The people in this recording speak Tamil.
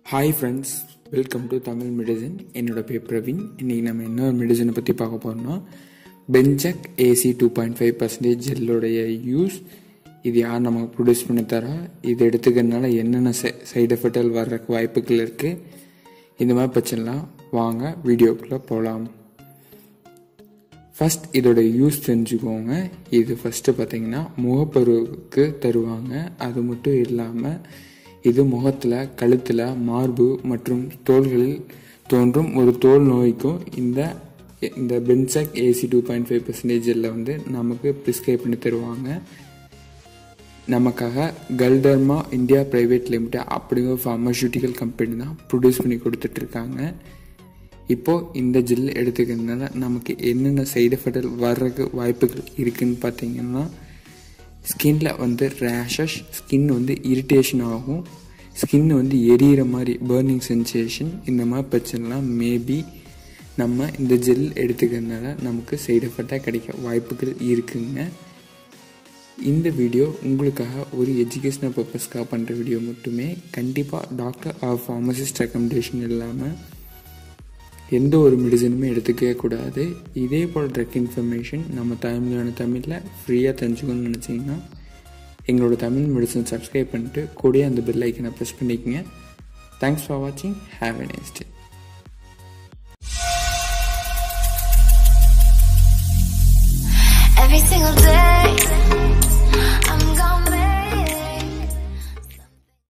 hi friends welcome to Tamil medicine என்னோட பேர் பிரவீன் இன்றைக்கி நம்ம என்ன மெடிசனை பற்றி பார்க்க போகிறோம்னா Benzac AC two point five percentage ஜெல்லுடைய யூஸ் இது யார் நமக்கு ப்ரொடியூஸ் பண்ணி தரா இது எடுத்துக்கிறதுனால என்னென்ன சைடு எஃபெக்டில் வர்றதுக்கு வாய்ப்புகள் இருக்குது இந்த மாதிரி பிரச்சனைலாம் வாங்க வீடியோக்குள்ளே போகலாம் ஃபஸ்ட் இதோட யூஸ் தெரிஞ்சுக்கோங்க இது ஃபஸ்ட்டு பார்த்தீங்கன்னா முகப்பருவுக்கு தருவாங்க அது மட்டும் இல்லாமல் இது முகத்தில் கழுத்தில் மார்பு மற்றும் தோள்களில் தோன்றும் ஒரு தோல் நோய்க்கும் இந்த இந்த Benzac AC two point five பர்சன்டேஜில் வந்து நமக்கு ப்ரிஸ்கிரைப் பண்ணி தருவாங்க நமக்காக கல்டர்மா இந்தியா ப்ரைவேட் லிமிடெட் அப்படிங்கிற ஃபார்மசூட்டிக்கல் கம்பெனி தான் ப்ரொடியூஸ் பண்ணி கொடுத்துட்ருக்காங்க இப்போது இந்த ஜெல் எடுத்துக்கிறதுனால நமக்கு என்னென்ன சைடு எஃபெக்ட் வர்றதுக்கு வாய்ப்புகள் இருக்குதுன்னு பார்த்தீங்கன்னா ஸ்கின்ல வந்து ரேஷஸ் ஸ்கின் வந்து இரிட்டேஷன் ஆகும் ஸ்கின் வந்து எரியிற மாதிரி பேர்னிங் சென்சேஷன் இந்த மாதிரி பிரச்சனைலாம் மேபி நம்ம இந்த ஜெல் எடுத்துக்கிறதுனால நமக்கு சைடு எஃபெக்டாக கிடைக்க வாய்ப்புகள் இருக்குங்க இந்த வீடியோ உங்களுக்காக ஒரு எஜுகேஷனல் பர்பஸ்க்காக பண்ணுற வீடியோ மட்டுமே கண்டிப்பாக டாக்டர் ஆர் ஃபார்மசிஸ்ட் ரெக்கமெண்டேஷன் இல்லாமல் எந்த ஒரு மெடிசனுமே எடுத்துக்கவே கூடாது இதே போல் ட்ரக் இன்ஃபர்மேஷன் நம்ம தமிழான தமிழில் ஃப்ரீயாக தெரிஞ்சுக்கணும்னு நினச்சிங்கன்னா எங்களோட தமிழ் மெடிசன் சப்ஸ்கிரைப் பண்ணிட்டு கூடயே அந்த பெல் ஐக்கனை ப்ரெஸ் பண்ணிக்கங்க தேங்க்ஸ் ஃபார் வாட்சிங் ஹாவ் எ நெக்ஸ்ட்